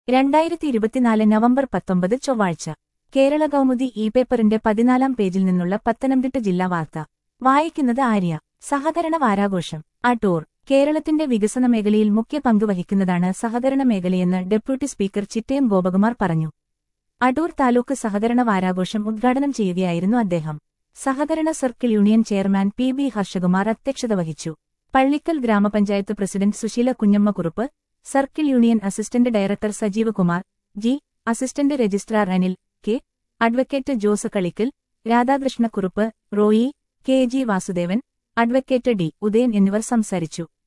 രണ്ടായിരത്തി ഇരുപത്തിനാല് നവംബർ പത്തൊമ്പത് ചൊവ്വാഴ്ച കേരള കൗമുദി ഇ പേപ്പറിന്റെ പതിനാലാം പേജിൽ നിന്നുള്ള പത്തനംതിട്ട ജില്ലാ വാർത്ത വായിക്കുന്നത് ആര്യ സഹകരണ വാരാഘോഷം അടൂർ കേരളത്തിന്റെ വികസന മേഖലയിൽ മുഖ്യ പങ്ക് വഹിക്കുന്നതാണ് സഹകരണ മേഖലയെന്ന് ഡെപ്യൂട്ടി സ്പീക്കർ ചിറ്റയം ഗോപകുമാർ പറഞ്ഞു അടൂർ താലൂക്ക് സഹകരണ വാരാഘോഷം ഉദ്ഘാടനം ചെയ്യുകയായിരുന്നു അദ്ദേഹം സഹകരണ circle union chairman P B Harshakumar അധ്യക്ഷത വഹിച്ചു പള്ളിക്കൽ ഗ്രാമപഞ്ചായത്ത് president Susheela Kunjammakurup circle union assistant director Sajeev Kumar G assistant registrar Anil K advocate Jose Kalikkal Radhakrishnakurup Roy K G Vasudevan advocate D Udayan എന്നിവർ സംസാരിച്ചു